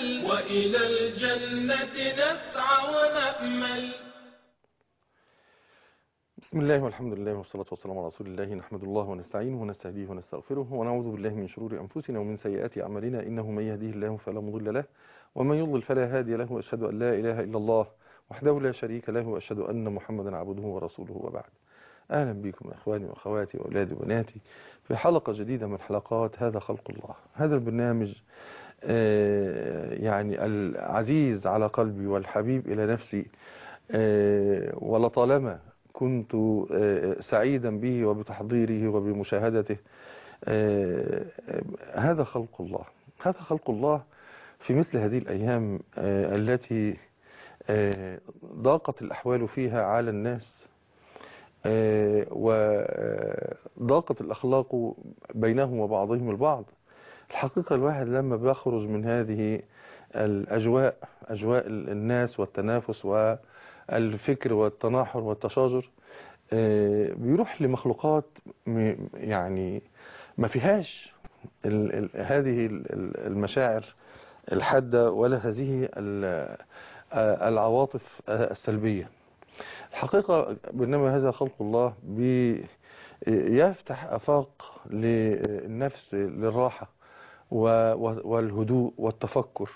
نأمل وإلى الجنة نسعى ونأمل بسم الله والحمد لله والصلاة والسلام على رسول الله نحمد الله ونستعينه ونستهديه ونستغفره ونعوذ بالله من شرور أنفسنا ومن سيئات أعمالنا إنه من يهديه الله فلا مضل له ومن يضلل فلا هادي له وأشهد أن لا إله إلا الله وحده لا شريك له وأشهد أن محمدا عبده ورسوله وبعد أهلا بكم إخواني وأخواتي وأولادي وبناتي في حلقة جديدة من حلقات هذا خلق الله هذا البرنامج آه، يعني العزيز على قلبي والحبيب إلى نفسي آه، ولطالما كنت آه، سعيدا به وبتحضيره وبمشاهدته آه، آه، هذا خلق الله هذا خلق الله في مثل هذه الأيام آه، التي آه، ضاقت الأحوال فيها على الناس آه، وضاقت الأخلاق بينهم وبعضهم البعض الحقيقة الواحد لما بيخرج من هذه الأجواء أجواء الناس والتنافس والفكر والتناحر والتشاجر آه، بيروح لمخلوقات م- يعني ما فيهاش ال- ال- هذه ال- ال- المشاعر الحادة ولا هذه ال- آه، العواطف آه، السلبية الحقيقة بينما هذا خلق الله بي- يفتح أفاق للنفس للراحة و- و- والهدوء والتفكر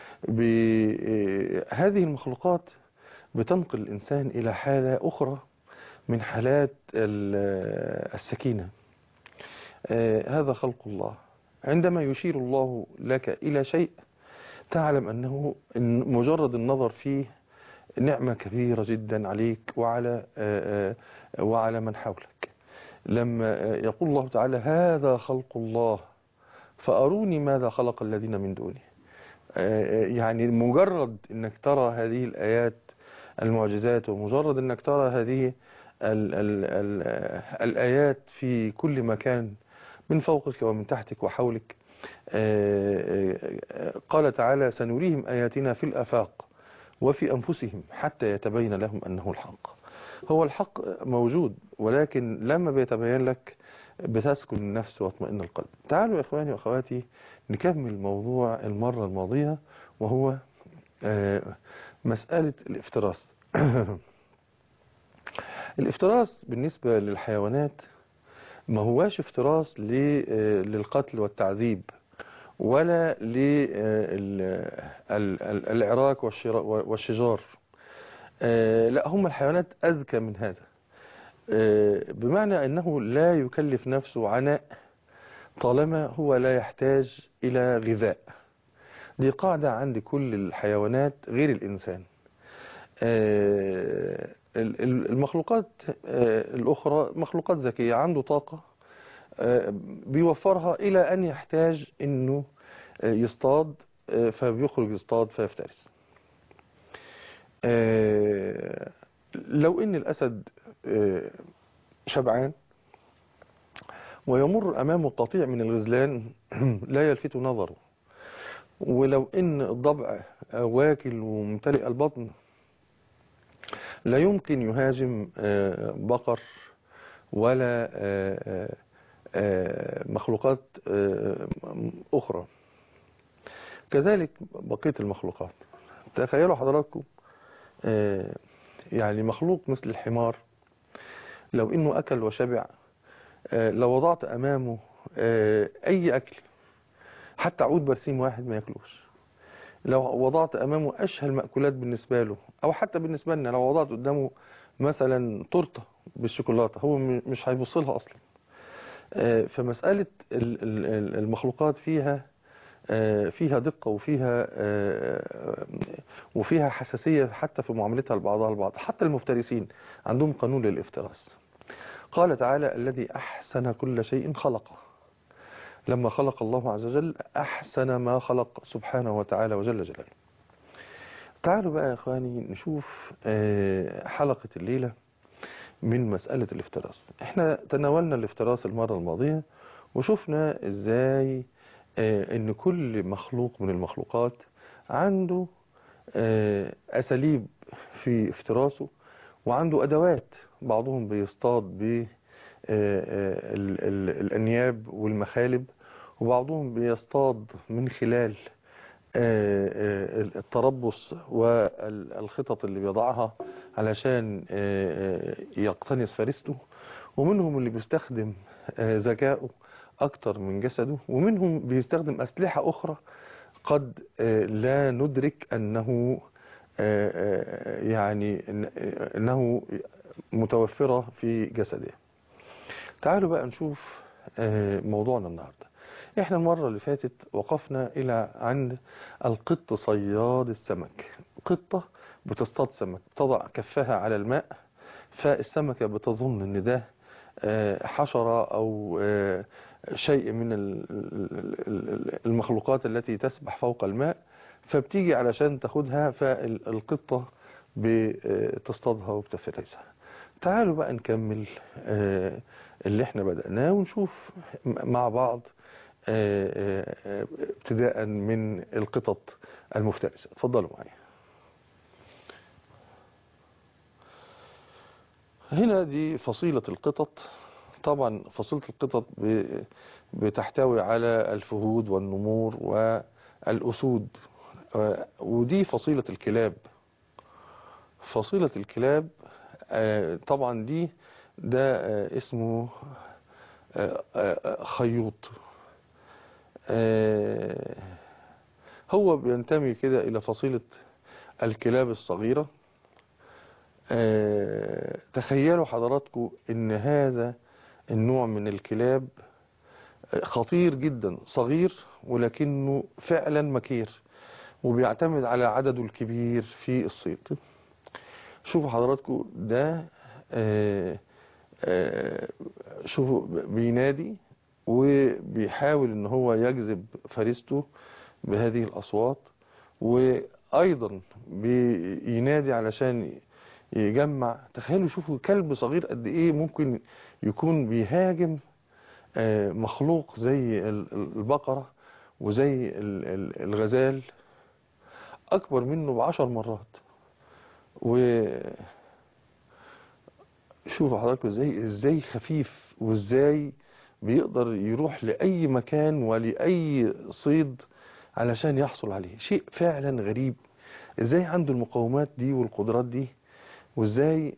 ب- هذه المخلوقات بتنقل الإنسان إلى حالة أخرى من حالات ال- السكينة آه، هذا خلق الله عندما يشير الله لك إلى شيء تعلم أنه إن مجرد النظر فيه نعمة كبيرة جدا عليك وعلى آه، آه، وعلى من حولك لما آه، يقول الله تعالى هذا خلق الله فأروني ماذا خلق الذين من دونه آه، يعني مجرد انك ترى هذه الآيات المعجزات ومجرد انك ترى هذه ال ال ال الآيات في كل مكان من فوقك ومن تحتك وحولك آه، آه، قال تعالى سنريهم آياتنا في الآفاق وفي أنفسهم حتى يتبين لهم أنه الحق هو الحق موجود ولكن لما بيتبين لك بتسكن النفس واطمئن القلب تعالوا يا إخواني وأخواتي نكمل موضوع المرة الماضية وهو آه، مسألة الافتراس الافتراس بالنسبة للحيوانات ما هواش افتراس ل- آه، للقتل والتعذيب ولا للعراك والشجار آه، لا هم الحيوانات أذكى من هذا آه، بمعنى أنه لا يكلف نفسه عناء طالما هو لا يحتاج إلى غذاء دي قاعدة عند كل الحيوانات غير الإنسان آه، ال- ال- المخلوقات آه، الأخرى مخلوقات ذكية عنده طاقة آه، بيوفرها إلى أن يحتاج أنه آه، يصطاد آه، فبيخرج يصطاد فيفترس آه، لو أن الأسد آه، شبعان ويمر أمامه قطيع من الغزلان لا يلفت نظره ولو ان الضبع واكل وممتلئ البطن لا يمكن يهاجم آه، بقر ولا آه، آه، مخلوقات آه، أخرى كذلك بقية المخلوقات تخيلوا حضراتكم آه، يعني مخلوق مثل الحمار لو انه اكل وشبع آه، لو وضعت امامه آه، اي اكل حتى عود برسيم واحد ما ياكلوش لو وضعت امامه اشهى المأكولات بالنسبة له او حتى بالنسبة لنا لو وضعت قدامه مثلا تورته بالشوكولاتة هو م- مش هيبص لها اصلا آه، فمسألة ال- ال- ال- المخلوقات فيها آه، فيها دقة وفيها آه، وفيها حساسية حتى في معاملتها لبعضها البعض حتى المفترسين عندهم قانون للافتراس قال تعالى الذي أحسن كل شيء خلقه لما خلق الله عز وجل أحسن ما خلق سبحانه وتعالى وجل جلاله تعالوا بقى يا إخواني نشوف آه، حلقة الليلة من مسألة الافتراس احنا تناولنا الافتراس المرة الماضية وشفنا ازاي آه، ان كل مخلوق من المخلوقات عنده آه، اساليب في افتراسه وعنده ادوات بعضهم بيصطاد ب آه، آه، ال- ال- الانياب والمخالب وبعضهم بيصطاد من خلال آه، التربص والخطط اللي بيضعها علشان يقتنص فريسته ومنهم اللي بيستخدم ذكائه أكتر من جسده ومنهم بيستخدم أسلحة أخرى قد لا ندرك أنه يعني أنه متوفرة في جسده تعالوا بقى نشوف موضوعنا النهاردة احنا المرة اللي فاتت وقفنا الى عند القط صياد السمك قطة بتصطاد سمك تضع كفها على الماء فالسمكة بتظن ان ده حشرة او شيء من المخلوقات التي تسبح فوق الماء فبتيجي علشان تاخدها فالقطة بتصطادها وبتفرزها تعالوا بقى نكمل اللي احنا بدأناه ونشوف مع بعض ابتداء من القطط المفترسة اتفضلوا معايا هنا دي فصيلة القطط طبعا فصيلة القطط بتحتوي على الفهود والنمور والأسود ودي فصيلة الكلاب فصيلة الكلاب طبعا دي ده اسمه خيوط هو بينتمي كده إلى فصيلة الكلاب الصغيرة تخيلوا حضراتكم ان هذا النوع من الكلاب خطير جدا صغير ولكنه فعلا مكير وبيعتمد على عدده الكبير في الصيد شوفوا حضراتكم ده شوفوا بينادي وبيحاول ان هو يجذب فريسته بهذه الاصوات وايضا بينادي علشان يجمع تخيلوا شوفوا كلب صغير قد ايه ممكن يكون بيهاجم مخلوق زي البقرة وزي الغزال اكبر منه بعشر مرات و شوفوا حضراتكم ازاي ازاي خفيف وازاي بيقدر يروح لأي مكان ولأي صيد علشان يحصل عليه شيء فعلا غريب ازاي عنده المقومات دي والقدرات دي وازاي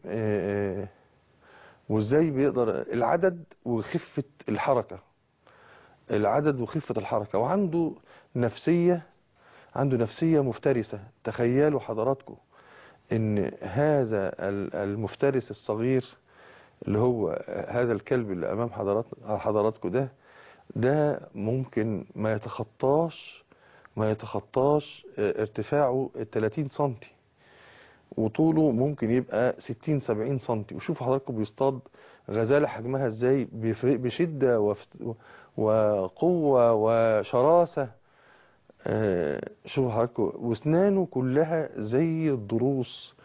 وازاي بيقدر العدد وخفة الحركة العدد وخفة الحركة وعنده نفسية عنده نفسية مفترسة تخيلوا حضراتكم ان هذا المفترس الصغير اللي هو هذا الكلب اللي امام حضرات حضراتكم ده ده ممكن ما يتخطاش ما يتخطاش ارتفاعه 30 سنتي وطوله ممكن يبقى 60 70 سنتي وشوفوا حضراتكم بيصطاد غزالة حجمها ازاي بشدة وقوة وشراسة شوفوا حضراتكم واسنانه كلها زي الضروس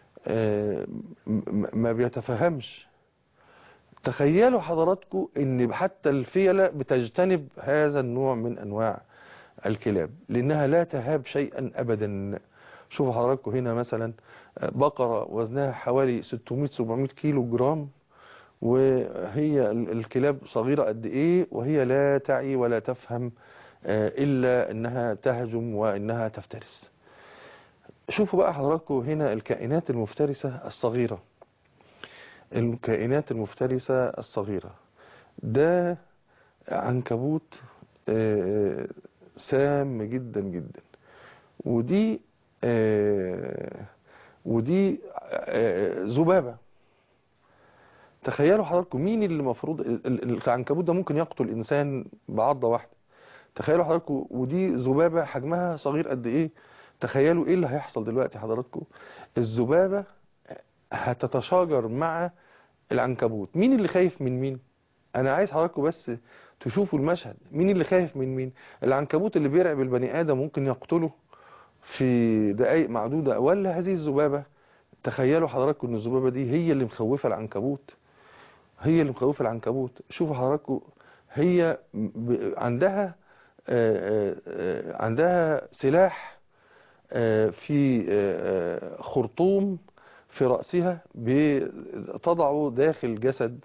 ما بيتفهمش تخيلوا حضراتكم ان حتى الفيلة بتجتنب هذا النوع من انواع الكلاب لانها لا تهاب شيئا ابدا شوفوا حضراتكم هنا مثلا بقرة وزنها حوالي 600-700 كيلو جرام وهي الكلاب صغيرة قد ايه وهي لا تعي ولا تفهم الا انها تهجم وانها تفترس شوفوا بقى حضراتكم هنا الكائنات المفترسة الصغيرة الكائنات المفترسة الصغيرة ده عنكبوت سام جدا جدا ودي ودي ذبابة تخيلوا حضراتكم مين اللي المفروض العنكبوت ده ممكن يقتل انسان بعضة واحدة تخيلوا حضراتكم ودي ذبابة حجمها صغير قد ايه تخيلوا ايه اللي هيحصل دلوقتي حضراتكم الذبابة هتتشاجر مع العنكبوت مين اللي خايف من مين انا عايز حضراتكم بس تشوفوا المشهد مين اللي خايف من مين العنكبوت اللي بيرعب البني ادم ممكن يقتله في دقائق معدودة ولا هذه الذبابة تخيلوا حضراتكم ان الذبابة دي هي اللي مخوفة العنكبوت هي اللي مخوفة العنكبوت شوفوا حضراتكم هي عندها عندها سلاح في خرطوم في رأسها بتضعه داخل جسد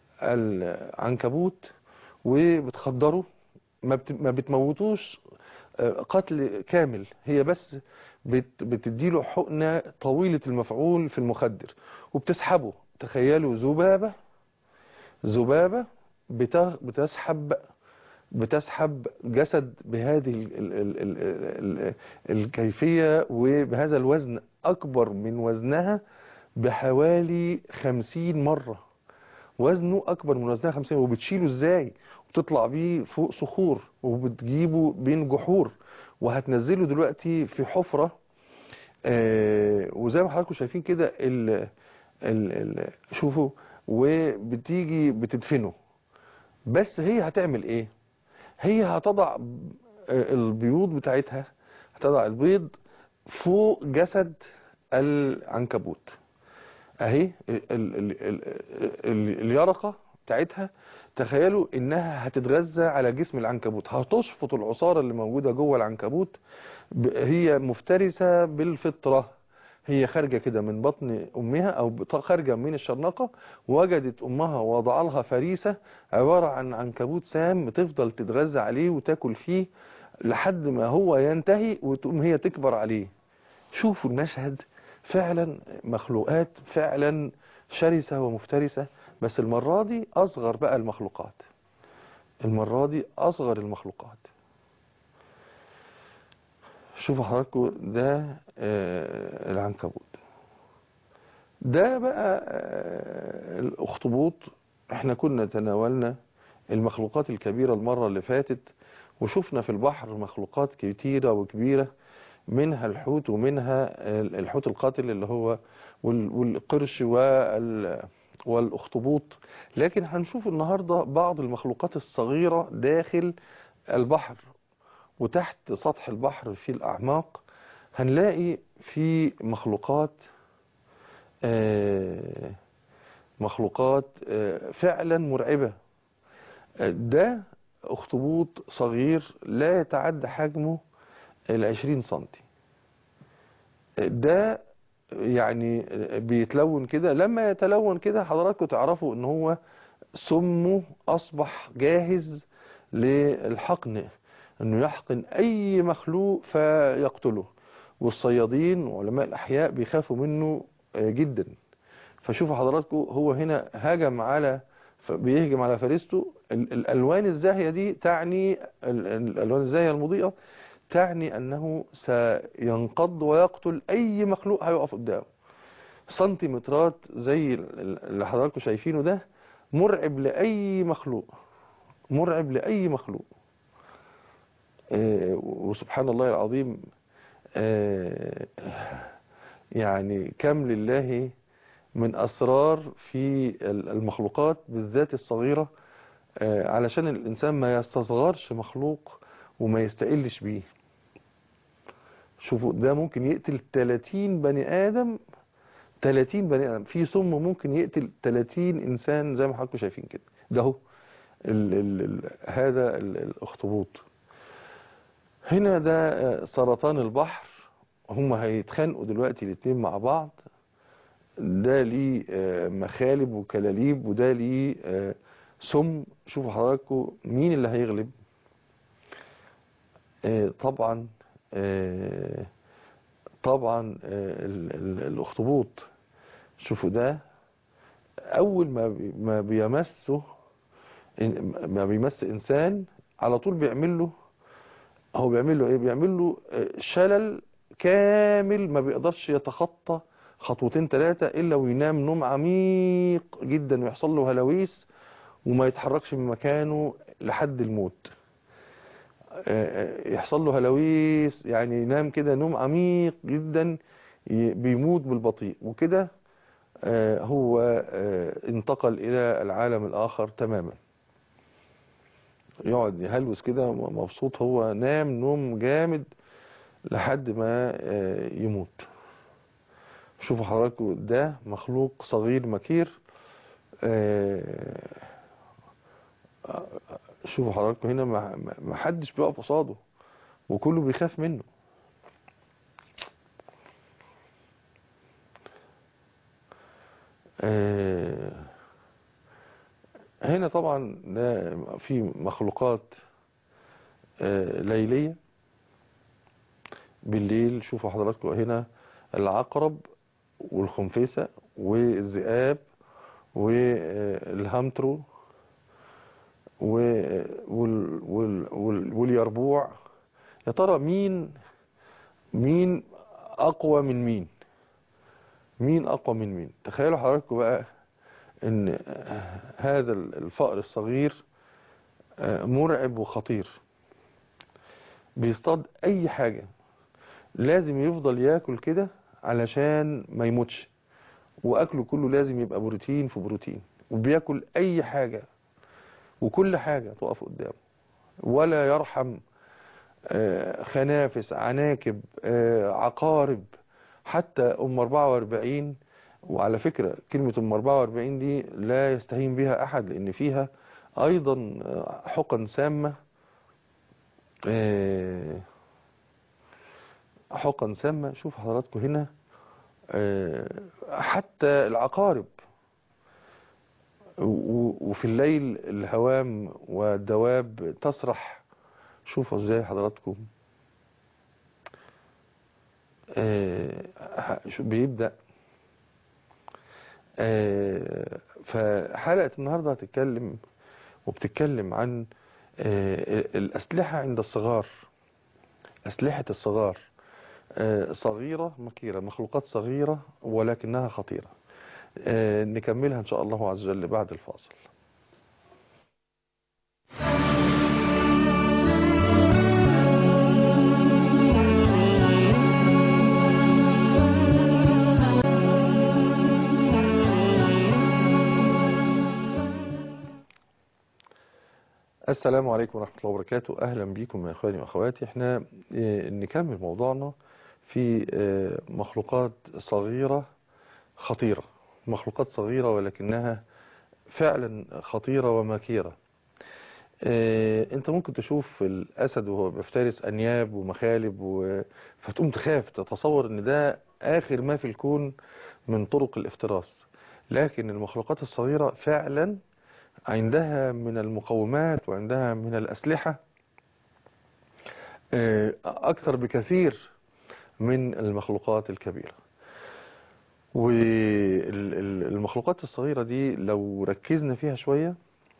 العنكبوت وبتخدره ما بتموتوش آه، قتل كامل هي بس بت بتديله حقنة طويلة المفعول في المخدر وبتسحبه تخيلوا ذبابة ذبابة بت- بتسحب بتسحب جسد بهذه ال ال ال ال ال الكيفية وبهذا الوزن أكبر من وزنها بحوالي خمسين مرة وزنه أكبر من وزنها خمسين وبتشيله إزاي وبتطلع بيه فوق صخور وبتجيبه بين جحور وهتنزله دلوقتي في حفرة آه وزي ما حضراتكم شايفين كده ال ال ال شوفوا وبتيجي بتدفنه بس هي هتعمل ايه هي هتضع البيوض بتاعتها هتضع البيض فوق جسد العنكبوت اهي ال- ال- ال- ال- ال- اليرقة بتاعتها تخيلوا انها هتتغذى على جسم العنكبوت هتشفط العصارة اللي موجودة جوه العنكبوت ب- هي مفترسة بالفطرة هي خارجة كده من بطن أمها أو بط- خارجة من الشرنقة وجدت أمها وضع لها فريسة عبارة عن عنكبوت سام بتفضل تتغذى عليه وتاكل فيه لحد ما هو ينتهي وتقوم هي تكبر عليه شوفوا المشهد فعلا مخلوقات فعلا شرسة ومفترسة بس المرة دي أصغر بقى المخلوقات المرة دي أصغر المخلوقات شوفوا حضراتكم ده آه، العنكبوت ده بقى آه، الأخطبوط احنا كنا تناولنا المخلوقات الكبيرة المرة اللي فاتت وشفنا في البحر مخلوقات كتيرة وكبيرة منها الحوت ومنها الحوت القاتل اللي هو وال- والقرش وال- والأخطبوط لكن هنشوف النهاردة بعض المخلوقات الصغيرة داخل البحر وتحت سطح البحر في الأعماق هنلاقي في مخلوقات آه، مخلوقات آه، فعلا مرعبة آه، ده أخطبوط صغير لا يتعدى حجمه العشرين سنتي ده يعني بيتلون كده لما يتلون كده حضراتكم تعرفوا ان هو سمه اصبح جاهز للحقن انه يحقن اي مخلوق فيقتله والصيادين وعلماء الاحياء بيخافوا منه جدا فشوفوا حضراتكم هو هنا هجم على بيهجم على فريسته ال- الالوان الزاهيه دي تعني ال- الالوان الزاهيه المضيئه تعني أنه سينقض ويقتل أي مخلوق هيقف قدامه سنتيمترات زي اللي حضراتكم شايفينه ده مرعب لأي مخلوق مرعب لأي مخلوق آه، وسبحان الله العظيم آه، يعني كم لله من أسرار في المخلوقات بالذات الصغيرة آه، علشان الإنسان ما يستصغرش مخلوق وما يستقلش بيه شوفوا ده ممكن يقتل 30 بني آدم 30 بني آدم في سم ممكن يقتل 30 إنسان زي ما حضراتكم شايفين كده ده هو ال ال ال هذا ال- الأخطبوط هنا ده آه، سرطان البحر هم هيتخانقوا دلوقتي الاتنين مع بعض ده ليه آه، مخالب وكلاليب وده ليه آه، سم شوفوا حضراتكم مين اللي هيغلب آه، طبعا آه، طبعا آه، ال- ال- الاخطبوط شوفوا ده اول ما بي- ما بيمسه إن- ما بيمس انسان على طول بيعمل له هو بيعمل له ايه بيعمل له آه، شلل كامل ما بيقدرش يتخطى خطوتين ثلاثة الا وينام نوم عميق جدا ويحصل له هلاويس وما يتحركش من مكانه لحد الموت يحصل له هلاويس يعني ينام كده نوم عميق جدا ي- بيموت بالبطيء وكده آه، هو آه، انتقل إلى العالم الآخر تماما يقعد يهلوس كده مبسوط هو نام نوم جامد لحد ما آه، يموت شوفوا حضراتكم ده مخلوق صغير مكير آه، شوفوا حضراتكم هنا ما ما- ما حدش بيقف قصاده وكله بيخاف منه آه، هنا طبعا ده في مخلوقات آه، ليلية بالليل شوفوا حضراتكم هنا العقرب والخنفسة والذئاب والهامترو و- وال- وال- وال- واليربوع يا ترى مين مين اقوى من مين مين اقوى من مين تخيلوا حضراتكم بقى ان هذا الفأر الصغير مرعب وخطير بيصطاد اي حاجة لازم يفضل ياكل كده علشان ما يموتش واكله كله لازم يبقى بروتين في بروتين وبياكل اي حاجة وكل حاجة تقف قدامه ولا يرحم آه، خنافس عناكب آه، عقارب حتى ام 44 وعلى فكرة كلمة ام 44 دي لا يستهين بها احد لان فيها ايضا آه، حقن سامة آه، حقن سامة شوف حضراتكم هنا آه، حتى العقارب و- وفي الليل الهوام والدواب تسرح شوفوا ازاي حضراتكم آه، ه- شو- بيبدأ آه، فحلقة النهاردة هتتكلم وبتتكلم عن آه، الأسلحة عند الصغار أسلحة الصغار آه، صغيرة مكيرة مخلوقات صغيرة ولكنها خطيرة آه، نكملها إن شاء الله عز وجل بعد الفاصل السلام عليكم ورحمة الله وبركاته أهلا بكم يا إخواني وأخواتي احنا آه، نكمل موضوعنا في آه، مخلوقات صغيرة خطيرة مخلوقات صغيرة ولكنها فعلا خطيرة ومكيرة آه، انت ممكن تشوف الاسد وهو بيفترس انياب ومخالب و... فتقوم تخاف تتصور ان ده اخر ما في الكون من طرق الافتراس لكن المخلوقات الصغيرة فعلا عندها من المقومات وعندها من الاسلحة آه، اكثر بكثير من المخلوقات الكبيرة والمخلوقات الصغيرة دي لو ركزنا فيها شوية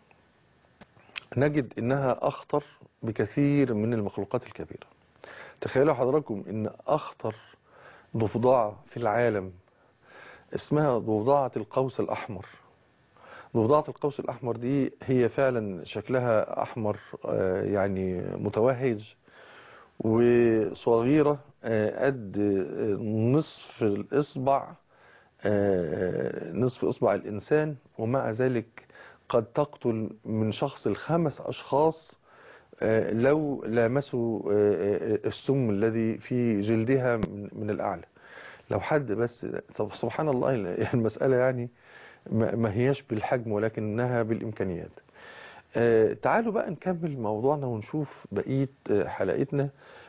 نجد انها اخطر بكثير من المخلوقات الكبيرة تخيلوا حضراتكم ان اخطر ضفدعة في العالم اسمها ضفدعة القوس الاحمر ضفدعة القوس الاحمر دي هي فعلا شكلها احمر آه، يعني متوهج وصغيرة آه، قد آه، نصف الاصبع آه، نصف اصبع الانسان ومع ذلك قد تقتل من شخص الخمس أشخاص آه، لو لامسوا آه، آه، السم الذي في جلدها من من الأعلى لو حد بس طب سبحان الله المسألة يعني ما ما هياش بالحجم ولكنها بالإمكانيات آه، تعالوا بقى نكمل موضوعنا ونشوف بقية آه، حلقتنا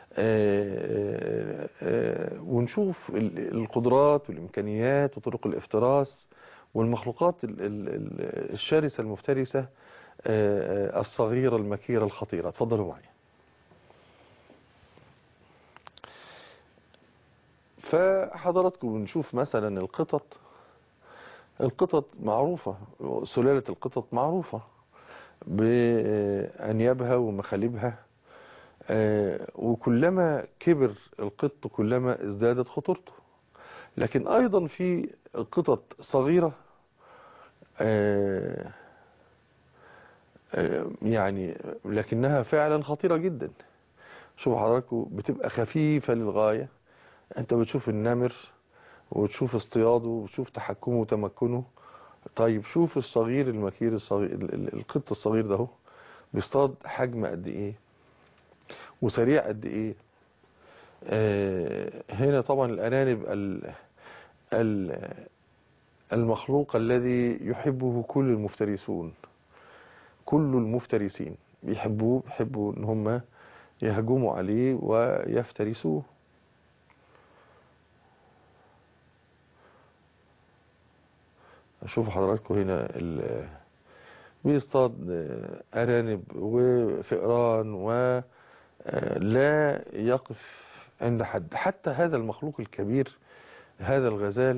آه، آه، ونشوف ال- القدرات والإمكانيات وطرق الافتراس والمخلوقات ال- ال- ال- الشرسة المفترسة آه، آه، الصغيرة المكيرة الخطيرة اتفضلوا معي فحضراتكم نشوف مثلا القطط القطط معروفة سلالة القطط معروفة بأنيابها ومخالبها آه، وكلما كبر القط كلما ازدادت خطورته لكن أيضا في قطط صغيرة آه، آه، يعني لكنها فعلا خطيرة جدا شوف حضراتكم بتبقى خفيفة للغاية انت بتشوف النمر وتشوف اصطياده وتشوف تحكمه وتمكنه طيب شوف الصغير المكير الصغير ال- ال- القط الصغير ده هو بيصطاد حجم قد ايه وسريع قد ايه آه هنا طبعا الارانب ال ال المخلوق الذي يحبه كل المفترسون كل المفترسين بيحبوه بيحبوا ان هم يهجموا عليه ويفترسوه شوفوا حضراتكم هنا ال- بيصطاد أرانب وفئران ولا يقف عند حد حتى هذا المخلوق الكبير هذا الغزال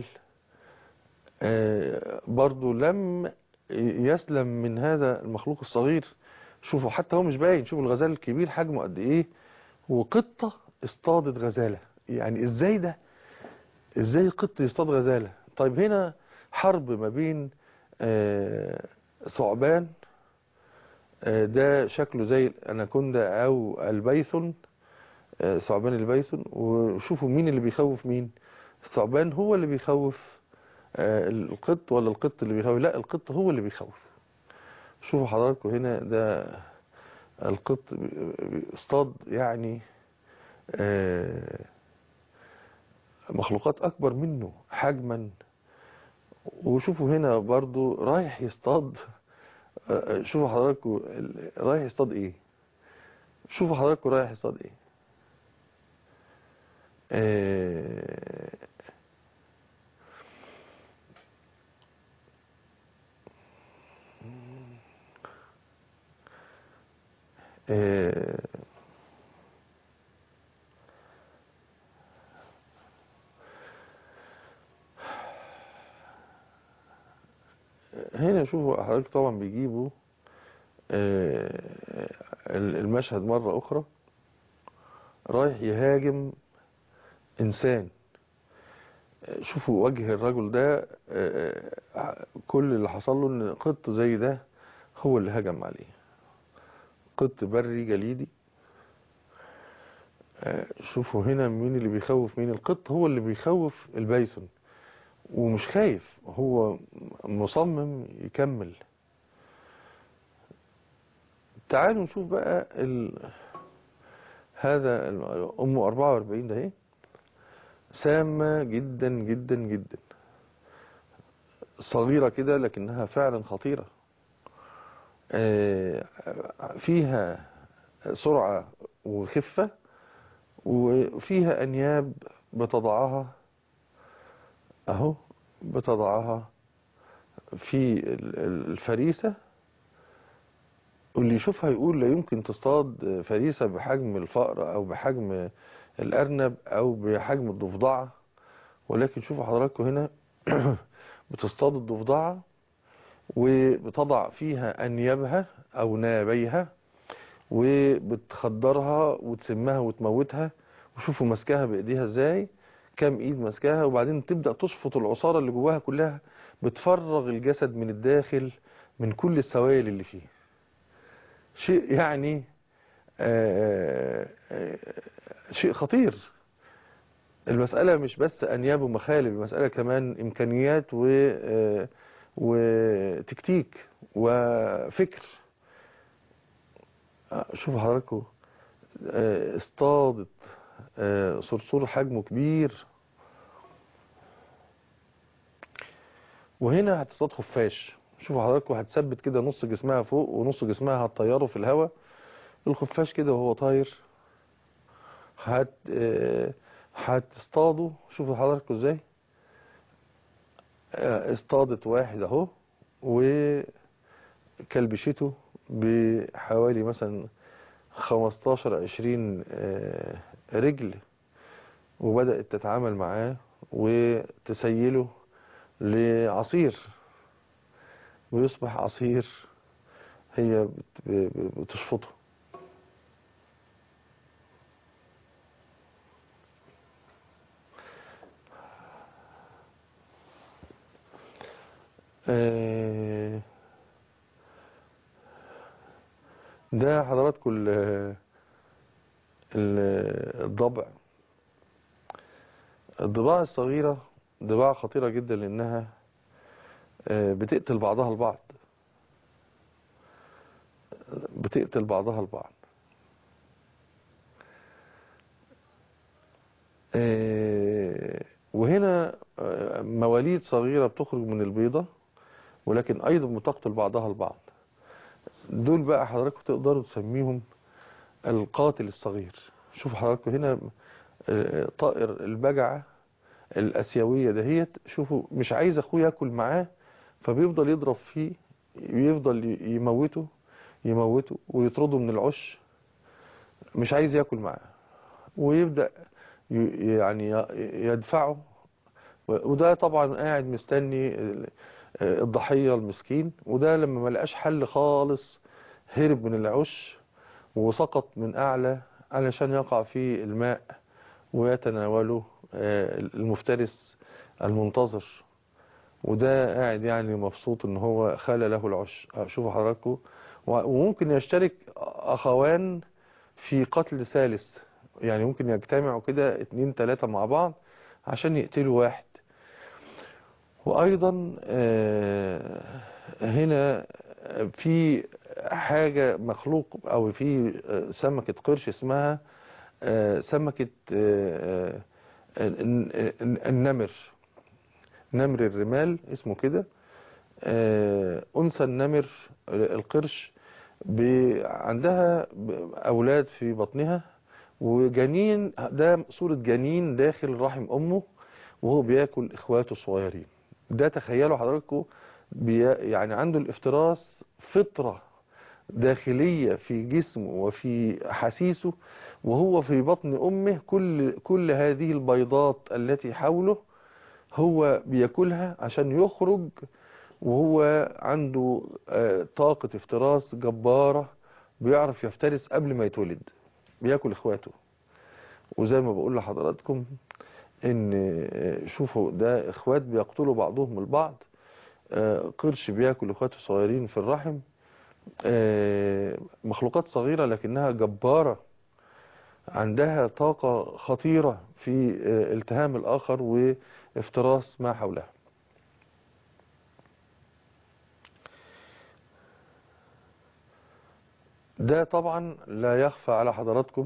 آه، برضو لم يسلم من هذا المخلوق الصغير شوفوا حتى هو مش باين شوفوا الغزال الكبير حجمه قد ايه وقطة اصطادت غزالة يعني ازاي ده ازاي قط يصطاد غزالة طيب هنا حرب ما بين آه، ثعبان آه، ده شكله زي الاناكوندا او البيثون آه، ثعبان البيثون وشوفوا مين اللي بيخوف مين الثعبان هو اللي بيخوف آه، القط ولا القط اللي بيخوف لا القط هو اللي بيخوف شوفوا حضراتكم هنا ده القط اصطاد يعني آه، مخلوقات اكبر منه حجما وشوفوا هنا برضو رايح يصطاد آه، شوفوا حضراتكم ال- رايح يصطاد ايه شوفوا حضراتكم رايح يصطاد ايه آه، آه، هنا شوفوا حضرتك طبعا بيجيبوا آه، المشهد مرة أخرى رايح يهاجم إنسان شوفوا وجه الرجل ده آه، كل اللي حصل له إن قط زي ده هو اللي هجم عليه قط بري جليدي آه، شوفوا هنا مين اللي بيخوف مين القط هو اللي بيخوف البايثون ومش خايف هو مصمم يكمل تعالوا نشوف بقى ال... هذا ال- ام 44 ده ايه سامة جدا جدا جدا صغيرة كده لكنها فعلا خطيرة آه، فيها سرعة وخفة وفيها أنياب بتضعها أهو بتضعها في ال- ال- الفريسة واللي يشوفها يقول لا يمكن تصطاد فريسة بحجم الفأر أو بحجم الأرنب أو بحجم الضفدعة ولكن شوفوا حضراتكم هنا بتصطاد الضفدعة وبتضع فيها أنيابها أو نابيها وبتخدرها وتسمها وتموتها وشوفوا ماسكاها بإيديها إزاي كام إيد ماسكاها وبعدين تبدأ تشفط العصارة اللي جواها كلها بتفرغ الجسد من الداخل من كل السوائل اللي فيه شيء يعني آه، آه، شيء خطير المسألة مش بس أنياب ومخالب المسألة كمان إمكانيات و آه، وتكتيك وفكر آه، شوفوا حضراتكم آه، اصطادت آه، صرصور حجمه كبير وهنا هتصطاد خفاش شوفوا حضراتكم هتثبت كده نص جسمها فوق ونص جسمها هتطيره في الهواء الخفاش كده وهو طاير هت آه، هتصطاده شوفوا حضراتكم ازاي آه، اصطادت واحد اهو وكلبشته بحوالي مثلا 15 20 آه، رجل وبدأت تتعامل معاه وتسيله لعصير ويصبح عصير هي بت- ب- ب- بتشفطه آه، ده حضراتكم ال- ال- الضبع الضباع الصغيرة ضباع خطيرة جدا لأنها آه، بتقتل بعضها البعض بتقتل بعضها البعض آه، وهنا آه، مواليد صغيرة بتخرج من البيضة ولكن أيضا بتقتل بعضها البعض دول بقى حضراتكم تقدروا تسميهم القاتل الصغير شوفوا حضراتكم هنا آه، طائر البجعة الآسيوية دهيت شوفوا مش عايز أخوه ياكل معاه فبيفضل يضرب فيه يفضل ي- يموته يموته ويطرده من العش مش عايز ياكل معاه ويبدأ ي- يعني ي- يدفعه و- وده طبعا قاعد مستني ال- الضحية المسكين وده لما ما لقاش حل خالص هرب من العش وسقط من أعلى علشان يقع في الماء ويتناوله آه، المفترس المنتظر وده قاعد يعني مبسوط ان هو خلى له العش آه، شوفوا حضراتكم و- وممكن يشترك اخوان في قتل ثالث يعني ممكن يجتمعوا كده اتنين تلاتة مع بعض عشان يقتلوا واحد وايضا آه، هنا في حاجة مخلوق او في آه، سمكة قرش اسمها آه، سمكة آه، آه، الن- الن- النمر نمر الرمال اسمه كده آه، أنثى النمر القرش ب- عندها ب- أولاد في بطنها وجنين ده صورة جنين داخل رحم أمه وهو بياكل إخواته الصغيرين ده تخيلوا حضراتكم بي يعني عنده الافتراس فطرة داخلية في جسمه وفي حسيسه وهو في بطن أمه كل كل هذه البيضات التي حوله هو بياكلها عشان يخرج وهو عنده آه، طاقة افتراس جبارة بيعرف يفترس قبل ما يتولد بياكل اخواته وزي ما بقول لحضراتكم ان آه، شوفوا ده اخوات بيقتلوا بعضهم البعض آه، قرش بياكل اخواته الصغيرين في الرحم آه، مخلوقات صغيرة لكنها جبارة عندها طاقة خطيرة في آه، التهام الآخر وافتراس ما حولها ده طبعا لا يخفى على حضراتكم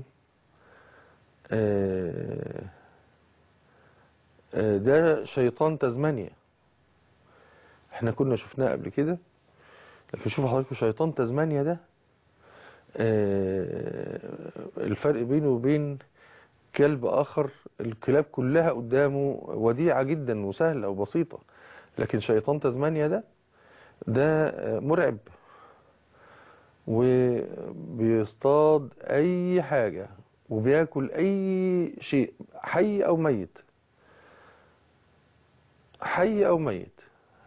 آه، آه، ده شيطان تزمانيا احنا كنا شفناه قبل كده لكن شوفوا حضراتكم شيطان تزمانيا ده آه، الفرق بينه وبين كلب آخر الكلاب كلها قدامه وديعة جدا وسهلة وبسيطة لكن شيطان تزمانيا ده ده آه، مرعب وبيصطاد أي حاجة وبياكل أي شيء حي أو ميت حي أو ميت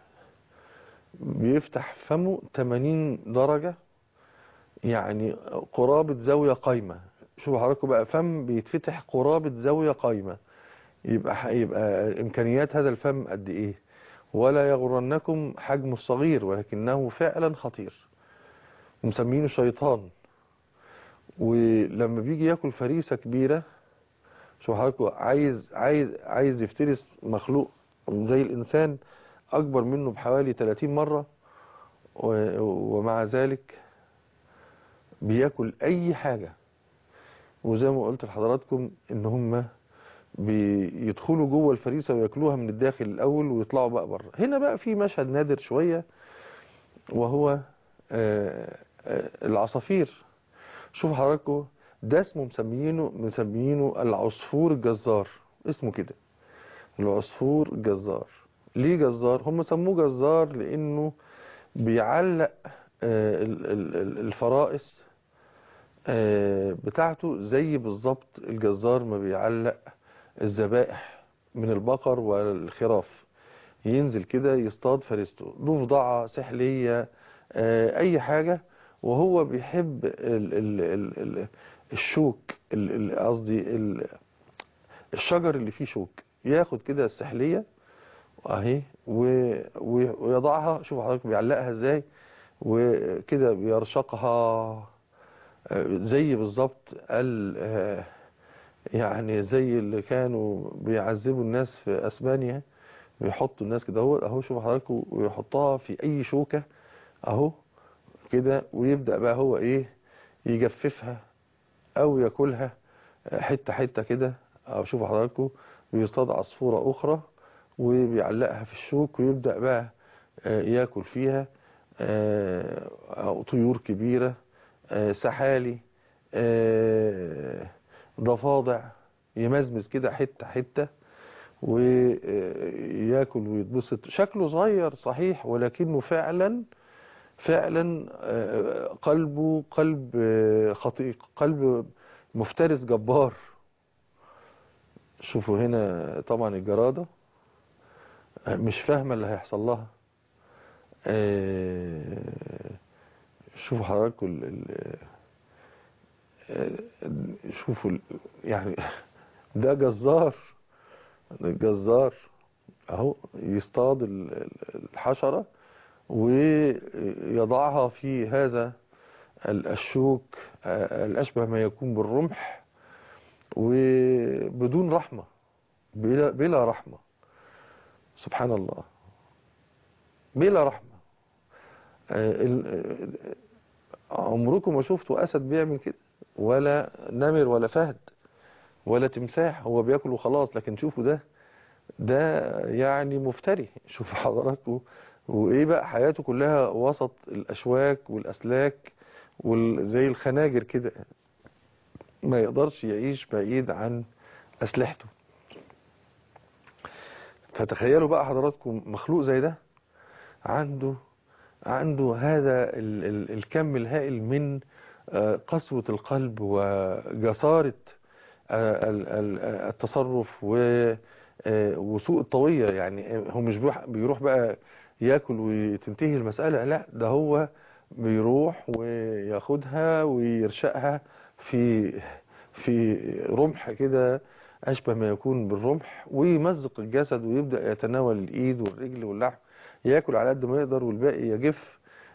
بيفتح فمه 80 درجة يعني قرابة زاوية قايمة شوفوا حضراتكم بقى فم بيتفتح قرابة زاوية قايمة يبقى يبقى إمكانيات هذا الفم قد إيه ولا يغرنكم حجمه الصغير ولكنه فعلا خطير مسمينه شيطان ولما بيجي ياكل فريسة كبيرة شوفوا حضراتكم عايز عايز عايز يفترس مخلوق زي الإنسان أكبر منه بحوالي 30 مرة و- ومع ذلك بياكل أي حاجة وزي ما قلت لحضراتكم إن هم بيدخلوا جوه الفريسة وياكلوها من الداخل الأول ويطلعوا بقى بره هنا بقى في مشهد نادر شوية وهو آه، آه، العصافير شوفوا حضراتكم ده اسمه مسميينه مسميينه العصفور الجزار اسمه كده العصفور الجزار ليه جزار هم سموه جزار لانه بيعلق آه، ال- ال- ال- الفرائس آه، بتاعته زي بالظبط الجزار ما بيعلق الذبائح من البقر والخراف ينزل كده يصطاد فريسته ضفدعة سحلية آه، اي حاجة وهو بيحب ال ال ال ال الشوك ال- ال- قصدي ال- الشجر اللي فيه شوك ياخد كده السحلية اهي و- و- ويضعها شوف حضرتك بيعلقها ازاي وكده بيرشقها آه، زي بالظبط ال آه، يعني زي اللي كانوا بيعذبوا الناس في اسبانيا بيحطوا الناس كده اهو اهو شوف حضرتك ويحطها في اي شوكة اهو كده ويبدأ بقى هو ايه يجففها او ياكلها حتة حتة كده او شوفوا حضراتكم بيصطاد عصفورة اخرى وبيعلقها في الشوك ويبدأ بقى آه، ياكل فيها آه، أو طيور كبيرة آه، سحالي آه، ضفادع يمزمز كده حتة حتة وياكل ويتبسط شكله صغير صحيح ولكنه فعلا فعلا آه، قلبه قلب آه، خطير قلب مفترس جبار شوفوا هنا طبعا الجرادة مش فاهمة اللي هيحصل لها آه، شوفوا حضراتكم ال- ال- آه، شوفوا ال- يعني ده جزار ده جزار اهو يصطاد ال- ال- الحشرة ويضعها في هذا ال- الشوك آه، الأشبه ما يكون بالرمح وبدون رحمة بلا, بلا رحمة سبحان الله بلا رحمة آه، ال- آه، عمركم ما شفتوا أسد بيعمل كده ولا نمر ولا فهد ولا تمساح هو بياكل وخلاص لكن شوفوا ده ده يعني مفتري شوفوا حضراتكم وايه بقى حياته كلها وسط الاشواك والاسلاك وزي الخناجر كده ما يقدرش يعيش بعيد عن اسلحته فتخيلوا بقى حضراتكم مخلوق زي ده عنده عنده هذا ال ال الكم الهائل من آه، قسوة القلب وجسارة آه، ال- ال- التصرف و آه، وسوء الطوية يعني هو مش بيروح, بيروح بقى ياكل وتنتهي المسألة لا ده هو بيروح وياخدها ويرشقها في في رمح كده أشبه ما يكون بالرمح ويمزق الجسد ويبدأ يتناول الإيد والرجل واللحم ياكل على قد ما يقدر والباقي يجف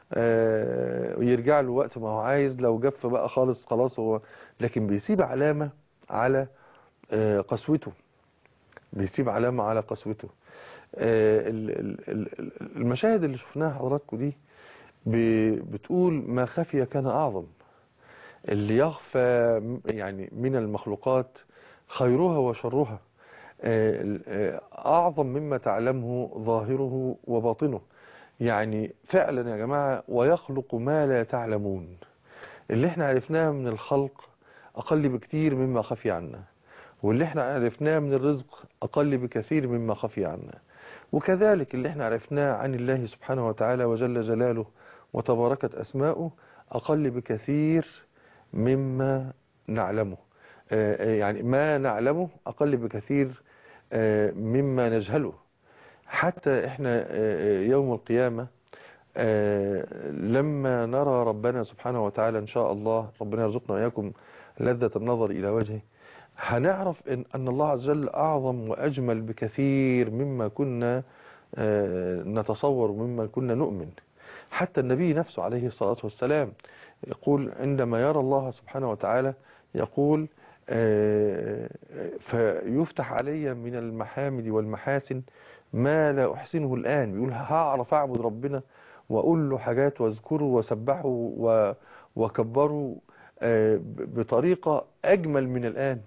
آه، ويرجع له وقت ما هو عايز لو جف بقى خالص خلاص هو لكن بيسيب علامة على آه، قسوته بيسيب علامة على قسوته آه، ال- ال- ال- المشاهد اللي شفناها حضراتكم دي ب- بتقول ما خفي كان أعظم اللي يخفى م- يعني من المخلوقات خيرها وشرها آه، ال- آه، أعظم مما تعلمه ظاهره وباطنه يعني فعلا يا جماعة ويخلق ما لا تعلمون اللي احنا عرفناه من الخلق أقل بكثير مما خفي عنا واللي احنا عرفناه من الرزق أقل بكثير مما خفي عنا وكذلك اللي احنا عرفناه عن الله سبحانه وتعالى وجل جلاله وتباركت أسماؤه أقل بكثير مما نعلمه آه، آه، يعني ما نعلمه أقل بكثير آه، مما نجهله حتى احنا آه، آه، يوم القيامة آه، لما نرى ربنا سبحانه وتعالى إن شاء الله ربنا يرزقنا وإياكم لذة النظر إلى وجهه هنعرف إن, أن الله عز وجل أعظم وأجمل بكثير مما كنا آه، نتصور ومما كنا نؤمن حتى النبي نفسه عليه الصلاة والسلام يقول عندما يرى الله سبحانه وتعالى يقول آه، فيفتح علي من المحامد والمحاسن ما لا أحسنه الآن بيقول هعرف أعبد ربنا وأقول له حاجات واذكره وسبحه و- وكبره آه، ب- بطريقة أجمل من الآن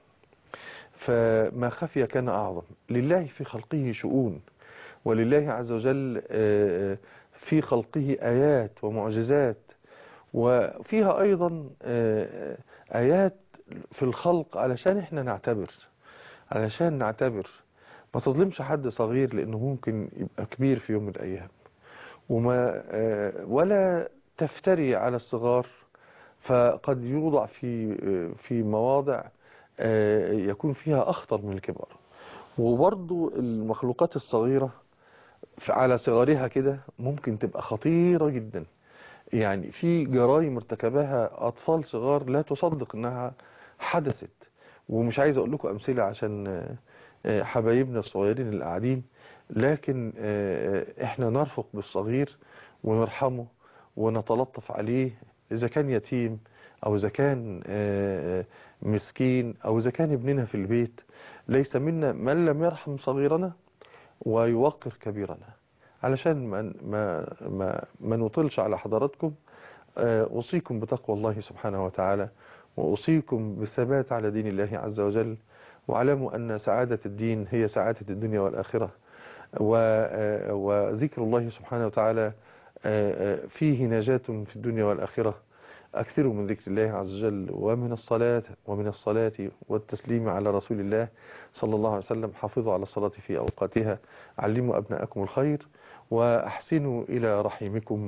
فما خفي كان أعظم لله في خلقه شؤون ولله عز وجل آه، في خلقه آيات ومعجزات وفيها أيضا آه، آيات في الخلق علشان احنا نعتبر علشان نعتبر ما تظلمش حد صغير لأنه ممكن يبقى كبير في يوم من الأيام وما آه، ولا تفتري على الصغار فقد يوضع في آه، في مواضع آه، يكون فيها أخطر من الكبار وبرضو المخلوقات الصغيرة ف- على صغرها كده ممكن تبقى خطيرة جدا يعني في جرائم ارتكبها أطفال صغار لا تصدق أنها حدثت ومش عايز أقول لكم أمثلة عشان آه، آه، حبايبنا الصغيرين اللي قاعدين لكن آه، آه، احنا نرفق بالصغير ونرحمه ونتلطف عليه إذا كان يتيم أو إذا كان آه، آه، مسكين أو إذا كان ابننا في البيت ليس منا من لم يرحم صغيرنا ويوقر كبيرنا علشان ما ما ما, ما نطلش على حضراتكم آه، أوصيكم بتقوى الله سبحانه وتعالى وأوصيكم بالثبات على دين الله عز وجل واعلموا أن سعادة الدين هي سعادة الدنيا والآخرة و- آه، وذكر الله سبحانه وتعالى آه، آه، فيه نجاة في الدنيا والآخرة أكثروا من ذكر الله عز وجل ومن الصلاة ومن الصلاة والتسليم على رسول الله صلى الله عليه وسلم حافظوا على الصلاة في أوقاتها علموا أبناءكم الخير وأحسنوا إلى رحيمكم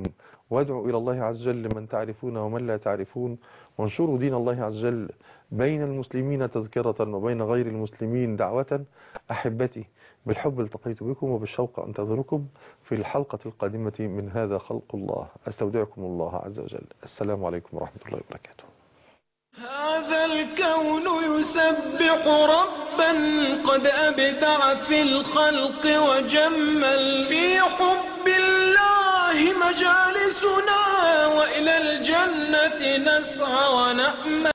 وادعوا إلى الله عز وجل من تعرفون ومن لا تعرفون وانشروا دين الله عز وجل بين المسلمين تذكرة وبين غير المسلمين دعوة أحبتي بالحب التقيت بكم وبالشوق أنتظركم في الحلقة القادمة من هذا خلق الله أستودعكم الله عز وجل السلام عليكم ورحمة الله وبركاته هذا الكون يسبح ربا قد أبدع في الخلق وجمل في حب الله مجالسنا وإلى الجنة نسعى ونأمل